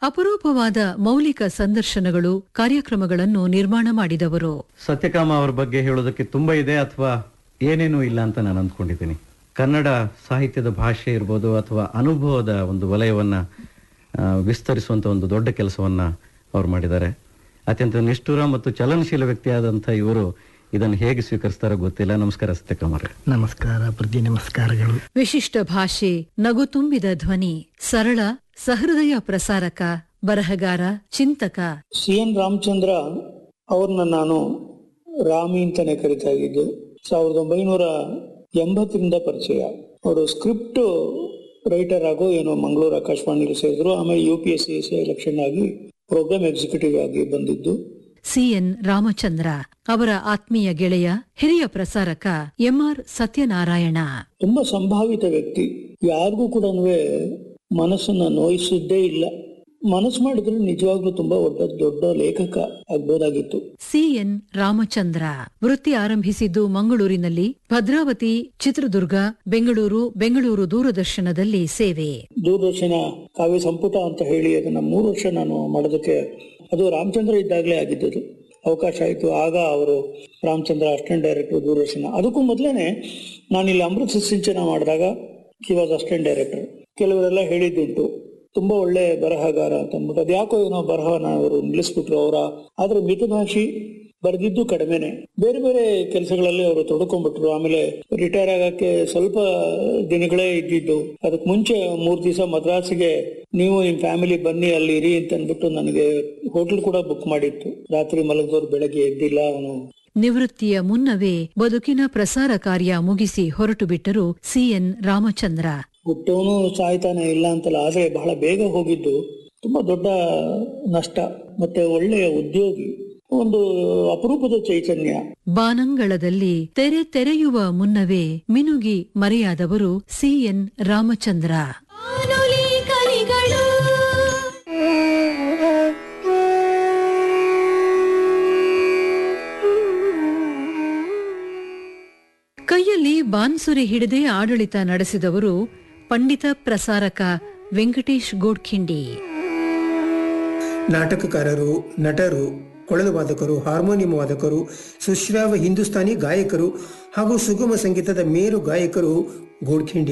ಅಪರೂಪವಾದ ಮೌಲಿಕ ಸಂದರ್ಶನಗಳು ಕಾರ್ಯಕ್ರಮಗಳನ್ನು ನಿರ್ಮಾಣ ಮಾಡಿದವರು ಸತ್ಯಕಾಮ ಅವರ ಬಗ್ಗೆ ಹೇಳೋದಕ್ಕೆ ತುಂಬಾ ಇದೆ ಅಥವಾ ಏನೇನೂ ಇಲ್ಲ ಅಂತ ನಾನು ಅಂದ್ಕೊಂಡಿದ್ದೀನಿ ಕನ್ನಡ ಸಾಹಿತ್ಯದ ಭಾಷೆ ಇರ್ಬೋದು ಅಥವಾ ಅನುಭವದ ಒಂದು ವಲಯವನ್ನ ಆ, ವಿಸ್ತರಿಸುವಂತ ಒಂದು ದೊಡ್ಡ ಕೆಲಸವನ್ನ ಅವ್ರು ಮಾಡಿದ್ದಾರೆ ಅತ್ಯಂತ ನಿಷ್ಠುರ ಮತ್ತು ಚಲನಶೀಲ ವ್ಯಕ್ತಿಯಾದಂಥ ಇವರು ಇದನ್ನು ಹೇಗೆ ಸ್ವೀಕರಿಸ್ತಾರೋ ಗೊತ್ತಿಲ್ಲ ನಮಸ್ಕಾರ ಸತ್ಯಕಾಮ ಅವರೇ ನಮಸ್ಕಾರ ಪ್ರತಿ ನಮಸ್ಕಾರಗಳು ವಿಶಿಷ್ಟ ಭಾಷೆ ನಗು ತುಂಬಿದ ಧ್ವನಿ ಸರಳ ಸಹೃದಯ ಪ್ರಸಾರಕ ಬರಹಗಾರ ಚಿಂತಕ ಸಿ ಎನ್ ರಾಮಚಂದ್ರ ಅವ್ರನ್ನ ನಾನು ರಾಮಿ ಅಂತಾನೆ ಕರಿತಾ ಇದ್ದು ಸಾವಿರದ ಒಂಬೈನೂರ ಎಂಬತ್ತರಿಂದ ಪರಿಚಯ ಅವರು ಸ್ಕ್ರಿಪ್ಟ್ ರೈಟರ್ ಆಗೋ ಏನೋ ಮಂಗಳೂರು ಆಕಾಶವಾಣಿಲಿ ಸೇರಿದ್ರು ಆಮೇಲೆ U P S C election ಆಗಿ ಪ್ರೋಗ್ರಾಮ್ ಎಕ್ಸಿಕ್ಯೂಟಿವ್ ಆಗಿ ಬಂದಿದ್ದು ಸಿಎನ್ ರಾಮಚಂದ್ರ ಅವರ ಆತ್ಮೀಯ ಗೆಳೆಯ ಹಿರಿಯ ಪ್ರಸಾರಕ ಎಂಆರ್ ಸತ್ಯನಾರಾಯಣ ತುಂಬಾ ಸಂಭಾವಿತ ವ್ಯಕ್ತಿ ಯಾರಿಗೂ ಕೂಡ ಮನಸ್ಸನ್ನ ನೋಯಿಸಿದ್ದೇ ಇಲ್ಲ ಮನಸ್ಸು ಮಾಡಿದ್ರೆ ನಿಜವಾಗ್ಲೂ ತುಂಬಾ ಒಡ್ಡ ದೊಡ್ಡ ಲೇಖಕ ಆಗ್ಬೋದಾಗಿತ್ತು ಸಿಎನ್ ರಾಮಚಂದ್ರ ವೃತ್ತಿ ಆರಂಭಿಸಿದ್ದು ಮಂಗಳೂರಿನಲ್ಲಿ ಭದ್ರಾವತಿ ಚಿತ್ರದುರ್ಗ ಬೆಂಗಳೂರು ಬೆಂಗಳೂರು ದೂರದರ್ಶನದಲ್ಲಿ ಸೇವೆ ದೂರದರ್ಶನ ಕಾವ್ಯ ಸಂಪುಟ ಅಂತ ಹೇಳಿ ಅದನ್ನ ಮೂರು ವರ್ಷ ನಾನು ಮಾಡೋದಕ್ಕೆ ಅದು ರಾಮಚಂದ್ರ ಇದ್ದಾಗಲೇ ಆಗಿದ್ದದು ಅವಕಾಶ ಆಯಿತು ಆಗ ಅವರು ರಾಮಚಂದ್ರ ಅಸಿಸ್ಟೆಂಟ್ ಡೈರೆಕ್ಟರ್ ದೂರದರ್ಶನ ಅದಕ್ಕೂ ಮೊದಲೇನೆ ನಾನು ಇಲ್ಲಿ ಅಮೃತ ಸಿಂಚನ ಮಾಡಿದಾಗ ಹಿ ವಾಸ್ ಅಸಿಸ್ಟೆಂಟ್ ಡೈರೆಕ್ಟರ್ ಕೆಲವರೆಲ್ಲ ಹೇಳಿದ್ದುಂಟು ತುಂಬಾ ಒಳ್ಳೆ ಬರಹಗಾರ ಅಂತ ಅಂದ್ಬಿಟ್ಟು ಅದ್ಯಾಕೋ ಏನೋ ಬರಹನ ಅವರು ನಿಲ್ಲಿಸ್ಬಿಟ್ರು ಅವರ ಆದ್ರೆ ಮಿತಭಾಷಿ ಬರೆದಿದ್ದು ಕಡಿಮೆನೆ ಬೇರೆ ಬೇರೆ ಕೆಲಸಗಳಲ್ಲಿ ಅವರು ತೊಡ್ಕೊಂಡ್ಬಿಟ್ರು ಆಮೇಲೆ ರಿಟೈರ್ ಆಗಕ್ಕೆ ಸ್ವಲ್ಪ ದಿನಗಳೇ ಇದ್ದಿದ್ದು ಅದಕ್ಕೆ ಮುಂಚೆ ಮೂರ್ ದಿವಸ ಮದ್ರಾಸಿಗೆ ನೀವು ನಿಮ್ ಫ್ಯಾಮಿಲಿ ಬನ್ನಿ ಅಲ್ಲಿ ಇರಿ ಅಂತ ಅಂದ್ಬಿಟ್ಟು ನನಗೆ ಹೋಟೆಲ್ ಕೂಡ ಬುಕ್ ಮಾಡಿತ್ತು ರಾತ್ರಿ ಮಲಗಿದವ್ರು ಬೆಳಗ್ಗೆ ಎದ್ದಿಲ್ಲ ಅವನು ನಿವೃತ್ತಿಯ ಮುನ್ನವೇ ಬದುಕಿನ ಪ್ರಸಾರ ಕಾರ್ಯ ಮುಗಿಸಿ ಹೊರಟು ಬಿಟ್ಟರು ಸಿಎನ್ ರಾಮಚಂದ್ರ ಹುಟ್ಟವನು ಸಾಯ್ತಾನೆ ಇಲ್ಲ ಅಂತಲ್ಲ ಆದ್ರೆ ಬಹಳ ಬೇಗ ಹೋಗಿದ್ದು ತುಂಬಾ ದೊಡ್ಡ ನಷ್ಟ ಮತ್ತೆ ಒಳ್ಳೆಯ ಉದ್ಯೋಗಿ ಒಂದು ಅಪರೂಪದ ಚೈತನ್ಯ ಬಾನಂಗಳದಲ್ಲಿ ತೆರೆ ತೆರೆಯುವ ಮುನ್ನವೇ ಮಿನುಗಿ ಮರೆಯಾದವರು ಸಿಎನ್ ರಾಮಚಂದ್ರ ಕೈಯಲ್ಲಿ ಬಾನ್ಸುರಿ ಹಿಡಿದೇ ಆಡಳಿತ ನಡೆಸಿದವರು ಪಂಡಿತ ಪ್ರಸಾರಕ ವೆಂಕಟೇಶ್ ಗೋಡ್ಖಿಂಡಿ ನಾಟಕಕಾರರು ನಟರು ಕೊಳಲು ವಾದಕರು ಹಾರ್ಮೋನಿಯಂ ವಾದಕರು ಸುಶ್ರಾವ ಹಿಂದೂಸ್ತಾನಿ ಗಾಯಕರು ಹಾಗೂ ಸುಗಮ ಸಂಗೀತದ ಮೇರು ಗಾಯಕರು ಗೋಡ್ಖಿಂಡಿ